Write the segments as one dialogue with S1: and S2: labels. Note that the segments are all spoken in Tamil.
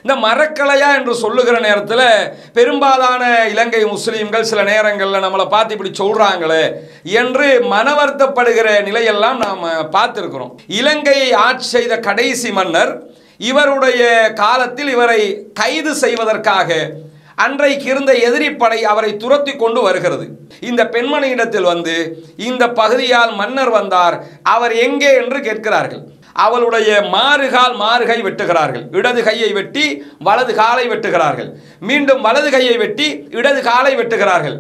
S1: இந்த மரக்கலையா என்று சொல்லுகிற நேரத்தில் பெரும்பாலான இலங்கை முஸ்லீம்கள் சில நேரங்களில் நம்மளை பார்த்து இப்படி சொல்றாங்களே என்று மனவருத்தப்படுகிற நிலையெல்லாம் நாம் பார்த்துருக்கிறோம் இலங்கையை ஆட்சி செய்த கடைசி மன்னர் இவருடைய காலத்தில் இவரை கைது செய்வதற்காக அன்றைக்கு இருந்த எதிரிப்படை அவரை துரத்தி கொண்டு வருகிறது இந்த பெண்மணியிடத்தில் வந்து இந்த பகுதியால் மன்னர் வந்தார் அவர் எங்கே என்று கேட்கிறார்கள் அவளுடைய மாறுகால் மாறுகை வெட்டுகிறார்கள் இடது கையை வெட்டி வலது காலை வெட்டுகிறார்கள் மீண்டும் வலது கையை வெட்டி இடது காலை வெட்டுகிறார்கள்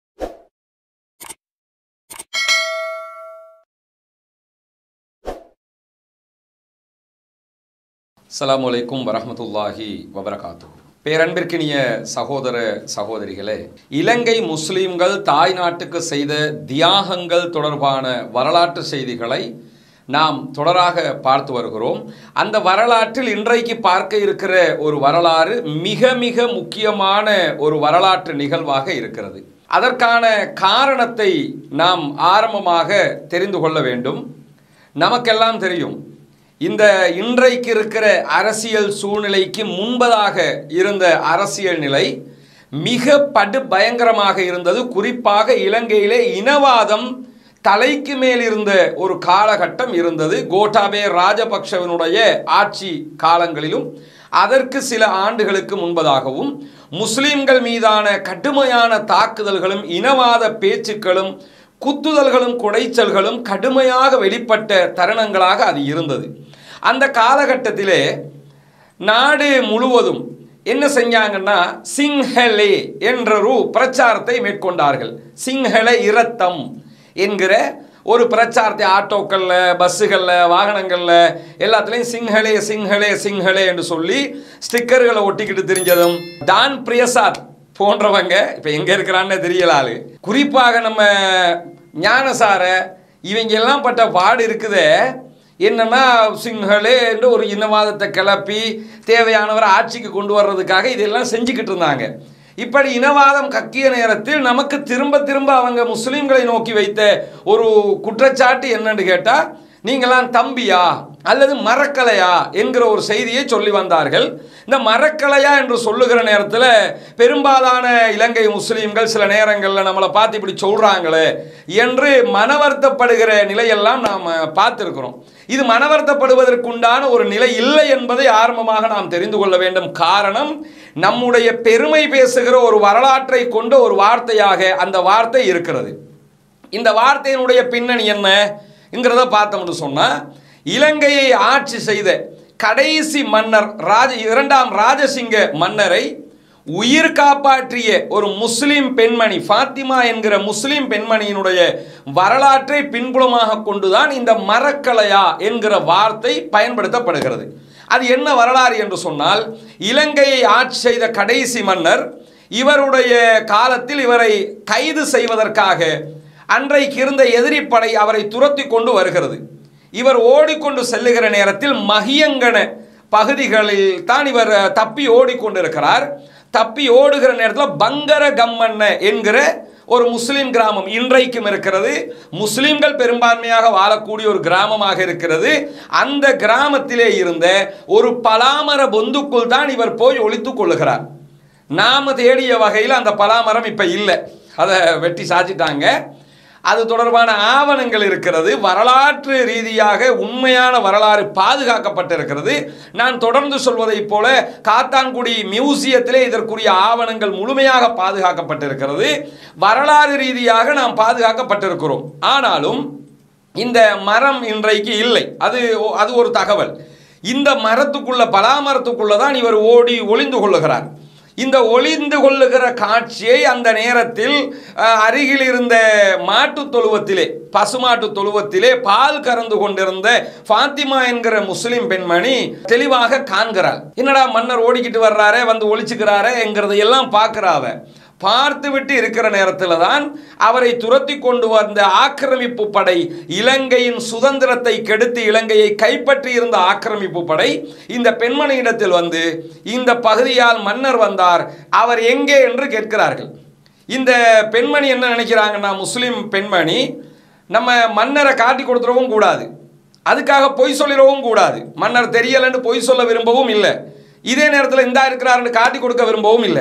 S1: அஸ்ஸலாமு அலைக்கும் வரஹ்மத்துல்லாஹி வபரகாத்து பேரன்பிற்கினிய சகோதர சகோதரிகளே இலங்கை முஸ்லிம்கள் தாய் நாட்டுக்கு செய்த தியாகங்கள் தொடர்பான வரலாற்று செய்திகளை நாம் தொடராக பார்த்து வருகிறோம் அந்த வரலாற்றில் இன்றைக்கு பார்க்க இருக்கிற ஒரு வரலாறு மிக மிக முக்கியமான ஒரு வரலாற்று நிகழ்வாக இருக்கிறது அதற்கான காரணத்தை நாம் ஆரம்பமாக தெரிந்து கொள்ள வேண்டும் நமக்கெல்லாம் தெரியும் இந்த இன்றைக்கு இருக்கிற அரசியல் சூழ்நிலைக்கு முன்பதாக இருந்த அரசியல் நிலை மிக படு பயங்கரமாக இருந்தது குறிப்பாக இலங்கையிலே இனவாதம் தலைக்கு மேல் இருந்த ஒரு காலகட்டம் இருந்தது கோட்டாபே ராஜபக்ஷவனுடைய ஆட்சி காலங்களிலும் அதற்கு சில ஆண்டுகளுக்கு முன்பதாகவும் முஸ்லிம்கள் மீதான கடுமையான தாக்குதல்களும் இனவாத பேச்சுக்களும் குத்துதல்களும் குடைச்சல்களும் கடுமையாக வெளிப்பட்ட தருணங்களாக அது இருந்தது அந்த காலகட்டத்திலே நாடு முழுவதும் என்ன செஞ்சாங்கன்னா சிங்ஹலே என்ற ஒரு பிரச்சாரத்தை மேற்கொண்டார்கள் சிங்ஹல இரத்தம் என்கிற ஒரு பிரச்சாரத்தை ஆட்டோக்களில் பஸ்ஸுகளில் வாகனங்களில் எல்லாத்துலேயும் சிங்ஹலே சிங்ஹலே சிங்ஹலே என்று சொல்லி ஸ்டிக்கர்களை ஒட்டிக்கிட்டு தெரிஞ்சதும் டான் பிரியசாத் போன்றவங்க இப்போ எங்கே இருக்கிறான்னு தெரியல ஆளு குறிப்பாக நம்ம ஞானசார இவங்க எல்லாம் பட்ட பாடு இருக்குதே என்னன்னா சிங்களே என்று ஒரு இனவாதத்தை கிளப்பி தேவையானவரை ஆட்சிக்கு கொண்டு வர்றதுக்காக இதெல்லாம் செஞ்சுக்கிட்டு இருந்தாங்க இப்படி இனவாதம் கக்கிய நேரத்தில் நமக்கு திரும்ப திரும்ப அவங்க முஸ்லீம்களை நோக்கி வைத்த ஒரு குற்றச்சாட்டு என்னன்னு கேட்டால் நீங்களாம் தம்பியா அல்லது மரக்கலையா என்கிற ஒரு செய்தியை சொல்லி வந்தார்கள் இந்த மரக்கலையா என்று சொல்லுகிற நேரத்தில் பெரும்பாலான இலங்கை முஸ்லீம்கள் சில நேரங்களில் நம்மளை பார்த்து இப்படி சொல்கிறாங்களே என்று மனவருத்தப்படுகிற நிலையெல்லாம் நாம் பார்த்துருக்கிறோம் இது மனவருத்தப்படுவதற்குண்டான ஒரு நிலை இல்லை என்பதை ஆரம்பமாக நாம் தெரிந்து கொள்ள வேண்டும் காரணம் நம்முடைய பெருமை பேசுகிற ஒரு வரலாற்றை கொண்ட ஒரு வார்த்தையாக அந்த வார்த்தை இருக்கிறது இந்த வார்த்தையினுடைய பின்னணி என்ன ங்கிறத பார்த்தோம்னு சொன்னால் இலங்கையை ஆட்சி செய்த கடைசி மன்னர் ராஜ இரண்டாம் ராஜசிங்க மன்னரை உயிர் காப்பாற்றிய ஒரு முஸ்லீம் பெண்மணி ஃபாத்திமா என்கிற முஸ்லீம் பெண்மணியினுடைய வரலாற்றை பின்புலமாக கொண்டுதான் இந்த மரக்கலையா என்கிற வார்த்தை பயன்படுத்தப்படுகிறது அது என்ன வரலாறு என்று சொன்னால் இலங்கையை ஆட்சி செய்த கடைசி மன்னர் இவருடைய காலத்தில் இவரை கைது செய்வதற்காக அன்றைக்கு இருந்த எதிரிப்படை அவரை துரத்தி கொண்டு வருகிறது இவர் ஓடிக்கொண்டு செல்லுகிற நேரத்தில் மகியங்கன பகுதிகளில் தான் இவர் தப்பி ஓடிக்கொண்டிருக்கிறார் தப்பி ஓடுகிற நேரத்தில் பங்கர கம்மண்ண என்கிற ஒரு முஸ்லீம் கிராமம் இன்றைக்கும் இருக்கிறது முஸ்லீம்கள் பெரும்பான்மையாக வாழக்கூடிய ஒரு கிராமமாக இருக்கிறது அந்த கிராமத்திலே இருந்த ஒரு பலாமர பொந்துக்குள் தான் இவர் போய் ஒழித்துக் கொள்ளுகிறார் நாம தேடிய வகையில் அந்த பலாமரம் இப்போ இல்லை அதை வெட்டி சாச்சிட்டாங்க அது தொடர்பான ஆவணங்கள் இருக்கிறது வரலாற்று ரீதியாக உண்மையான வரலாறு பாதுகாக்கப்பட்டிருக்கிறது நான் தொடர்ந்து சொல்வதைப் போல காத்தான்குடி மியூசியத்திலே இதற்குரிய ஆவணங்கள் முழுமையாக பாதுகாக்கப்பட்டிருக்கிறது வரலாறு ரீதியாக நாம் பாதுகாக்கப்பட்டிருக்கிறோம் ஆனாலும் இந்த மரம் இன்றைக்கு இல்லை அது அது ஒரு தகவல் இந்த மரத்துக்குள்ள பலாமரத்துக்குள்ள தான் இவர் ஓடி ஒளிந்து கொள்ளுகிறார் இந்த ஒளிந்து கொள்ளுகிற காட்சியை அந்த நேரத்தில் அஹ், அருகில் இருந்த மாட்டு தொழுவத்திலே பசுமாட்டு தொழுவத்திலே பால் கறந்து கொண்டிருந்த ஃபாத்திமா என்கிற முஸ்லிம் பெண்மணி தெளிவாக காண்கிறாள் என்னடா மன்னர் ஓடிக்கிட்டு வர்றாரே வந்து ஒழிச்சுக்கிறாரே என்கிறதை எல்லாம் பார்க்கிறாவ பார்த்து விட்டு இருக்கிற நேரத்தில் தான் அவரை துரத்தி கொண்டு வந்த ஆக்கிரமிப்பு படை இலங்கையின் சுதந்திரத்தை கெடுத்து இலங்கையை கைப்பற்றி இருந்த ஆக்கிரமிப்பு படை இந்த பெண்மணியிடத்தில் வந்து இந்த பகுதியால் மன்னர் வந்தார் அவர் எங்கே என்று கேட்கிறார்கள் இந்த பெண்மணி என்ன நினைக்கிறாங்கன்னா முஸ்லிம் பெண்மணி நம்ம மன்னரை காட்டி கொடுத்துடவும் கூடாது அதுக்காக பொய் சொல்லிடவும் கூடாது மன்னர் தெரியலைன்னு பொய் சொல்ல விரும்பவும் இல்லை இதே நேரத்தில் இந்தா இருக்கிறாருன்னு காட்டி கொடுக்க விரும்பவும் இல்லை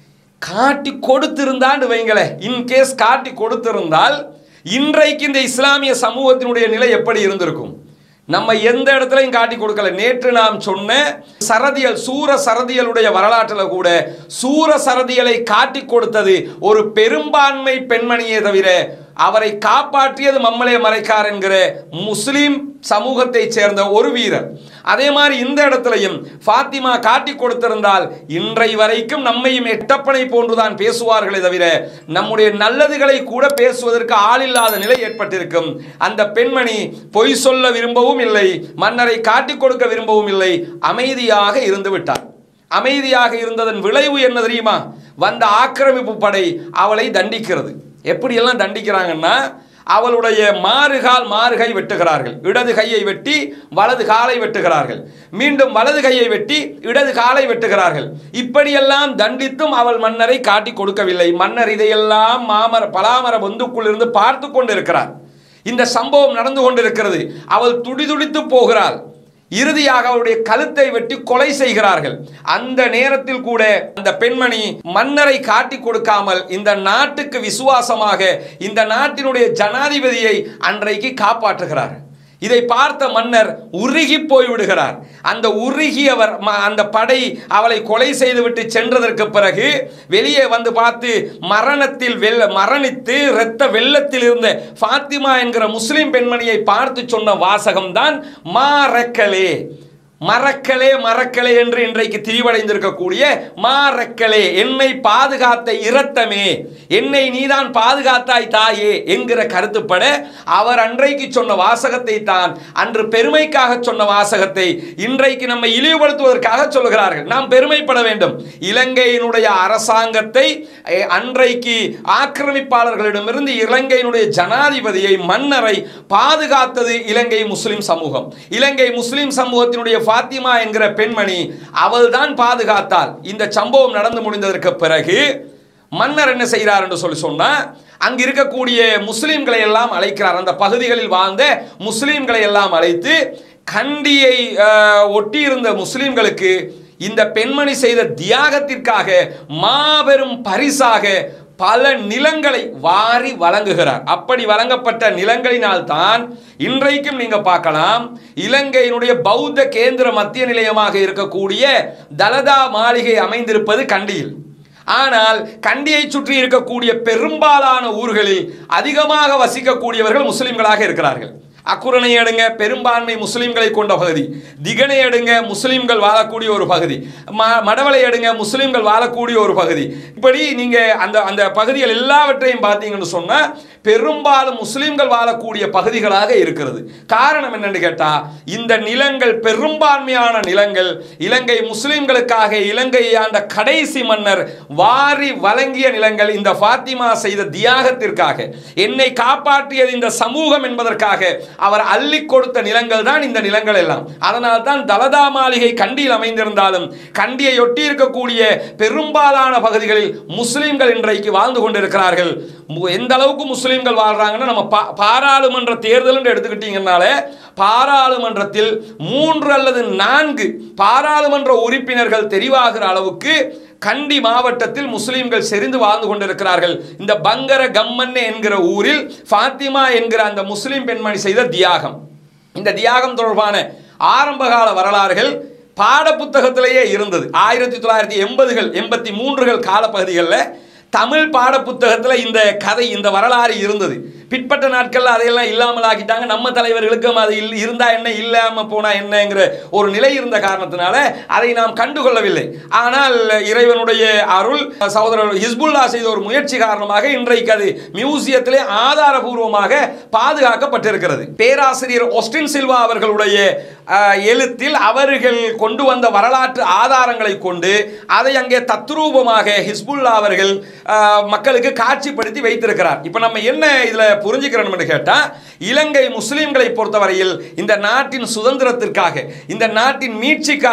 S1: காட்டி கொடுத்திருந்தான்னு வைங்களேன் இன்கேஸ் காட்டி கொடுத்திருந்தால் இன்றைக்கு இந்த இஸ்லாமிய சமூகத்தினுடைய நிலை எப்படி இருந்திருக்கும் நம்ம எந்த இடத்துலையும் காட்டி கொடுக்கல நேற்று நாம் சொன்ன சரதியல் சூர சரதியலுடைய வரலாற்றில் கூட சூர சரதியலை காட்டி கொடுத்தது ஒரு பெரும்பான்மை பெண்மணியே தவிர அவரை காப்பாற்றியது மம்மலே மறைக்கார் என்கிற முஸ்லீம் சமூகத்தை சேர்ந்த ஒரு வீரர் அதே மாதிரி இந்த இடத்துலையும் ஃபாத்திமா காட்டி கொடுத்திருந்தால் இன்றை வரைக்கும் நம்மையும் எட்டப்பனை போன்றுதான் பேசுவார்களே தவிர நம்முடைய நல்லதுகளை கூட பேசுவதற்கு ஆளில்லாத நிலை ஏற்பட்டிருக்கும் அந்த பெண்மணி பொய் சொல்ல விரும்பவும் இல்லை மன்னரை காட்டி கொடுக்க விரும்பவும் இல்லை அமைதியாக இருந்து விட்டார் அமைதியாக இருந்ததன் விளைவு என்ன தெரியுமா வந்த ஆக்கிரமிப்பு படை அவளை தண்டிக்கிறது எப்படியெல்லாம் தண்டிக்கிறாங்கன்னா அவளுடைய மாறுகால் மாறுகை வெட்டுகிறார்கள் இடது கையை வெட்டி வலது காலை வெட்டுகிறார்கள் மீண்டும் வலது கையை வெட்டி இடது காலை வெட்டுகிறார்கள் இப்படியெல்லாம் தண்டித்தும் அவள் மன்னரை காட்டி கொடுக்கவில்லை மன்னர் இதையெல்லாம் மாமர பலாமர பொந்துக்குள் இருந்து பார்த்து கொண்டிருக்கிறார் இந்த சம்பவம் நடந்து கொண்டிருக்கிறது அவள் துடிதுடித்து போகிறாள் இறுதியாக அவருடைய கழுத்தை வெட்டி கொலை செய்கிறார்கள் அந்த நேரத்தில் கூட அந்த பெண்மணி மன்னரை காட்டி கொடுக்காமல் இந்த நாட்டுக்கு விசுவாசமாக இந்த நாட்டினுடைய ஜனாதிபதியை அன்றைக்கு காப்பாற்றுகிறார் இதை பார்த்த மன்னர் உருகி போய் விடுகிறார் அந்த உருகியவர் ம- அந்த படை அவளை கொலை செய்துவிட்டு சென்றதற்கு பிறகு வெளியே வந்து பார்த்து மரணத்தில் வெள்ள மரணித்து இரத்த வெள்ளத்தில் இருந்த ஃபாத்திமா என்கிற முஸ்லிம் பெண்மணியை பார்த்து சொன்ன வாசகம்தான் மாரக்கலே மறக்கலே மறக்கலே என்று இன்றைக்கு திரிவடைந்திருக்கக்கூடிய மாறக்கலே என்னை பாதுகாத்த இரத்தமே என்னை நீதான் பாதுகாத்தாய் தாயே என்கிற கருத்துப்பட அவர் அன்றைக்கு சொன்ன வாசகத்தை தான் அன்று பெருமைக்காக சொன்ன வாசகத்தை இன்றைக்கு நம்மை இழிவுபடுத்துவதற்காக சொல்கிறார்கள் நாம் பெருமைப்பட வேண்டும் இலங்கையினுடைய அரசாங்கத்தை அஹ், அன்றைக்கு ஆக்கிரமிப்பாளர்களிடமிருந்து இலங்கையினுடைய ஜனாதிபதியை மன்னரை பாதுகாத்தது இலங்கை முஸ்லிம் சமூகம் இலங்கை முஸ்லிம் சமூகத்தினுடைய ஃபாத்திமா என்கிற பெண்மணி அவள்தான் பாதுகாத்தாள் இந்த சம்பவம் நடந்து முடிந்ததற்கு பிறகு மன்னர் என்ன செய்கிறார் என்று சொல்லி சொன்னா அங்க இருக்கக்கூடிய முஸ்லிம்களை எல்லாம் அழைக்கிறார் அந்த பகுதிகளில் வாழ்ந்த முஸ்லிம்களை எல்லாம் அழைத்து கண்டியை அஹ், ஒட்டியிருந்த முஸ்லிம்களுக்கு இந்த பெண்மணி செய்த தியாகத்திற்காக மாபெரும் பரிசாக பல நிலங்களை வாரி வழங்குகிறார் அப்படி வழங்கப்பட்ட நிலங்களினால் தான் இன்றைக்கும் நீங்க பார்க்கலாம் இலங்கையினுடைய பௌத்த கேந்திர மத்திய நிலையமாக இருக்கக்கூடிய தலதா மாளிகை அமைந்திருப்பது கண்டியில் ஆனால் கண்டியை சுற்றி இருக்கக்கூடிய பெரும்பாலான ஊர்களில் அதிகமாக வசிக்கக்கூடியவர்கள் முஸ்லிம்களாக இருக்கிறார்கள் அக்குரணை எடுங்க பெரும்பான்மை முஸ்லிம்களை கொண்ட பகுதி திகனை எடுங்க முஸ்லிம்கள் வாழக்கூடிய ஒரு பகுதி ம- மடவளை எடுங்க முஸ்லிம்கள் வாழக்கூடிய ஒரு பகுதி இப்படி நீங்க அந்த அந்த பகுதிகள் எல்லாவற்றையும் பார்த்தீங்கன்னு சொன்னா பெரும்பாலும் முஸ்லிம்கள் வாழக்கூடிய பகுதிகளாக இருக்கிறது காரணம் என்னன்னு கேட்டா இந்த நிலங்கள் பெரும்பான்மையான நிலங்கள் இலங்கை முஸ்லிம்களுக்காக இலங்கையை ஆண்ட கடைசி மன்னர் வாரி வழங்கிய நிலங்கள் இந்த ஃபாத்திமா செய்த தியாகத்திற்காக என்னை காப்பாற்றியது இந்த சமூகம் என்பதற்காக அவர் அள்ளி கொடுத்த நிலங்கள் தான் இந்த நிலங்கள் எல்லாம் அதனால் தான் தலதா மாளிகை கண்டியில் அமைந்திருந்தாலும் கண்டியை ஒட்டி இருக்கக்கூடிய பெரும்பாலான பகுதிகளில் முஸ்லிம்கள் இன்றைக்கு வாழ்ந்து கொண்டிருக்கிறார்கள் மு- எந்த அளவுக்கு முஸ்லிம்கள் வாழ்றாங்கன்னா நம்ம பா- பாராளுமன்ற தேர்தல் எடுத்துக்கிட்டீங்கன்னாலே பாராளுமன்றத்தில் மூன்று அல்லது நான்கு பாராளுமன்ற உறுப்பினர்கள் தெரிவாகிற அளவுக்கு கண்டி மாவட்டத்தில் முஸ்லிம்கள் செறிந்து வாழ்ந்து கொண்டிருக்கிறார்கள் இந்த பங்கர கம்மன்னு என்கிற ஊரில் ஃபாத்திமா என்கிற அந்த முஸ்லிம் பெண்மணி செய்த தியாகம் இந்த தியாகம் தொடர்பான ஆரம்பகால வரலாறுகள் பாடப்புத்தகத்திலேயே இருந்தது ஆயிரத்தி தொள்ளாயிரத்தி எண்பதுகள் எண்பத்தி மூன்றுகள் காலப்பகுதிகளில் தமிழ் பாடப்புத்தகத்தில் இந்த கதை இந்த வரலாறு இருந்தது பிற்பட்ட நாட்களில் அதையெல்லாம் இல்லாமல் ஆக்கிட்டாங்க நம்ம தலைவர்களுக்கும் அது இல் இருந்தா என்ன இல்லாமல் போனா என்னங்கிற ஒரு நிலை இருந்த காரணத்தினால அதை நாம் கண்டுகொள்ளவில்லை ஆனால் இறைவனுடைய அருள் சகோதரர் ஹிஸ்புல்லா செய்த ஒரு முயற்சி காரணமாக இன்றைக்கு அது மியூசியத்திலே ஆதாரபூர்வமாக பாதுகாக்கப்பட்டிருக்கிறது பேராசிரியர் ஒஸ்டின் சில்வா அவர்களுடைய அஹ், எழுத்தில் அவர்கள் கொண்டு வந்த வரலாற்று ஆதாரங்களை கொண்டு அதை அங்கே தத்ரூபமாக ஹிஸ்புல்லா அவர்கள் அஹ், மக்களுக்கு காட்சிப்படுத்தி வைத்திருக்கிறார் இப்போ நம்ம என்ன இதில் புரிஞ்சுக்கிறோம்னு கேட்டால் இலங்கை முஸ்லிம்களை பொறுத்தவரையில் இந்த நாட்டின் சுதந்திரத்திற்காக இந்த நாட்டின் மீட்சிக்காக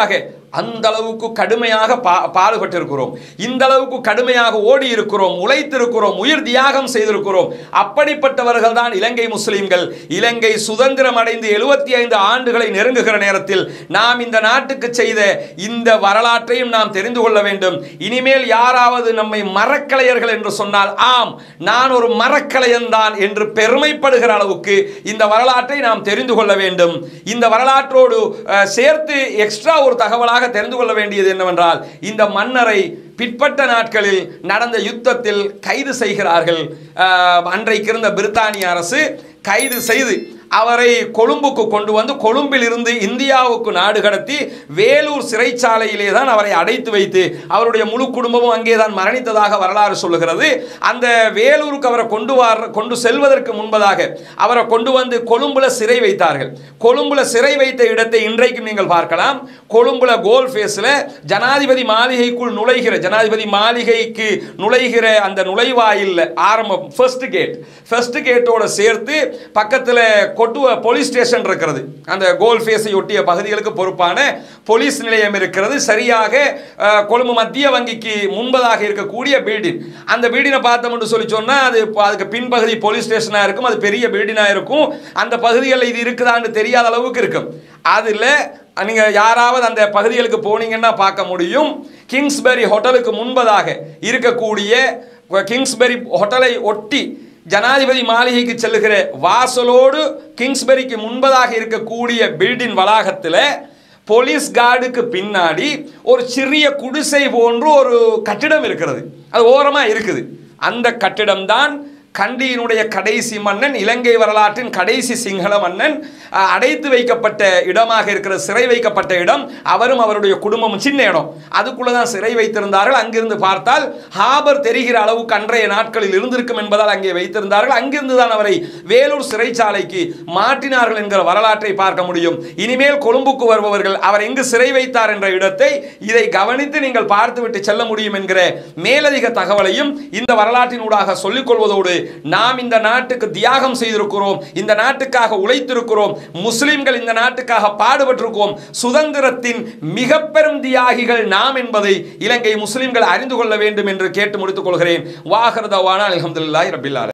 S1: அந்த அளவுக்கு கடுமையாக பா பாடுபட்டிருக்கிறோம் இந்த அளவுக்கு கடுமையாக ஓடி இருக்கிறோம் உழைத்திருக்கிறோம் உயிர் தியாகம் செய்திருக்கிறோம் அப்படிப்பட்டவர்கள் தான் இலங்கை முஸ்லிம்கள் இலங்கை சுதந்திரம் அடைந்து எழுபத்தி ஐந்து ஆண்டுகளை நெருங்குகிற நேரத்தில் நாம் இந்த நாட்டுக்கு செய்த இந்த வரலாற்றையும் நாம் தெரிந்து கொள்ள வேண்டும் இனிமேல் யாராவது நம்மை மரக்கலையர்கள் என்று சொன்னால் ஆம் நான் ஒரு மரக்கலையன் தான் என்று பெருமைப்படுகிற அளவுக்கு இந்த வரலாற்றை நாம் தெரிந்து கொள்ள வேண்டும் இந்த வரலாற்றோடு அஹ், சேர்த்து எக்ஸ்ட்ரா ஒரு தகவலாக தெரிந்து கொள்ள வேண்டியது என்னவென்றால் இந்த மன்னரை பிற்பட்ட நாட்களில் நடந்த யுத்தத்தில் கைது செய்கிறார்கள் அஹ், அன்றைக்கு இருந்த பிரித்தானிய அரசு கைது செய்து அவரை கொழும்புக்கு கொண்டு வந்து கொழும்பில் இருந்து இந்தியாவுக்கு நாடு கடத்தி வேலூர் சிறைச்சாலையிலே தான் அவரை அடைத்து வைத்து அவருடைய முழு குடும்பமும் அங்கே தான் மரணித்ததாக வரலாறு சொல்லுகிறது அந்த வேலூருக்கு அவரை கொண்டு வர கொண்டு செல்வதற்கு முன்பதாக அவரை கொண்டு வந்து கொழும்புல சிறை வைத்தார்கள் கொழும்புல சிறை வைத்த இடத்தை இன்றைக்கும் நீங்கள் பார்க்கலாம் கொழும்புல கோல் ஃபேஸில் ஜனாதிபதி மாளிகைக்குள் நுழைகிற ஜனாதிபதி மாளிகைக்கு நுழைகிற அந்த நுழைவாயில் ஆரம்பம் ஃபர்ஸ்ட் கேட் ஃபர்ஸ்ட் கேட்டோட சேர்த்து பக்கத்தில் கொட்டுவ போலீஸ் ஸ்டேஷன் இருக்கிறது அந்த கோல் ஃபேஸை ஒட்டிய பகுதிகளுக்கு பொறுப்பான போலீஸ் நிலையம் இருக்கிறது சரியாக அஹ், கொழும்பு மத்திய வங்கிக்கு முன்பதாக இருக்கக்கூடிய பில்டிங் அந்த பில்டிங்கை பார்த்தோம்னு சொல்லி சொன்னால் அது இப்போ அதுக்கு பின்பகுதி போலீஸ் ஸ்டேஷனாக இருக்கும் அது பெரிய பில்டிங்காக இருக்கும் அந்த பகுதிகளில் இது இருக்குதான்னு தெரியாத அளவுக்கு இருக்கும் அதில் நீங்கள் யாராவது அந்த பகுதிகளுக்கு போனீங்கன்னா பார்க்க முடியும் கிங்ஸ்பெரி ஹோட்டலுக்கு முன்பதாக இருக்கக்கூடிய கிங்ஸ்பெரி ஹோட்டலை ஒட்டி ஜனாதிபதி மாளிகைக்கு செல்லுகிற வாசலோடு கிங்ஸ்பெரிக்கு முன்பதாக இருக்கக்கூடிய பில்டிங் வளாகத்தில் போலீஸ் கார்டுக்கு பின்னாடி ஒரு சிறிய குடிசை போன்று ஒரு கட்டிடம் இருக்கிறது அது ஓரமாக இருக்குது அந்த கட்டிடம்தான் கண்டியினுடைய கடைசி மன்னன் இலங்கை வரலாற்றின் கடைசி சிங்கள மன்னன் அஹ், அடைத்து வைக்கப்பட்ட இடமாக இருக்கிற சிறை வைக்கப்பட்ட இடம் அவரும் அவருடைய குடும்பமும் சின்ன இடம் அதுக்குள்ள தான் சிறை வைத்திருந்தார்கள் அங்கிருந்து பார்த்தால் ஹாபர் தெரிகிற அளவுக்கு அன்றைய நாட்களில் இருந்திருக்கும் என்பதால் அங்கே வைத்திருந்தார்கள் அங்கிருந்து தான் அவரை வேலூர் சிறைச்சாலைக்கு மாற்றினார்கள் என்கிற வரலாற்றை பார்க்க முடியும் இனிமேல் கொழும்புக்கு வருபவர்கள் அவர் எங்கு சிறை வைத்தார் என்ற இடத்தை இதை கவனித்து நீங்கள் பார்த்துவிட்டு செல்ல முடியும் என்கிற மேலதிக தகவலையும் இந்த வரலாற்றினூடாக சொல்லிக் கொள்வதோடு நாம் இந்த நாட்டுக்கு தியாகம் செய்திருக்கிறோம் இந்த நாட்டுக்காக உழைத்திருக்கிறோம் முஸ்லிம்கள் இந்த நாட்டுக்காக பாடுபட்டிருக்கோம் சுதந்திரத்தின் மிக பெரும் தியாகிகள் நாம் என்பதை இலங்கை முஸ்லிம்கள் அறிந்து கொள்ள வேண்டும் என்று கேட்டு முடித்துக் கொள்கிறேன் வாகரதவான அலமதுல்லாஹி ரபில்லால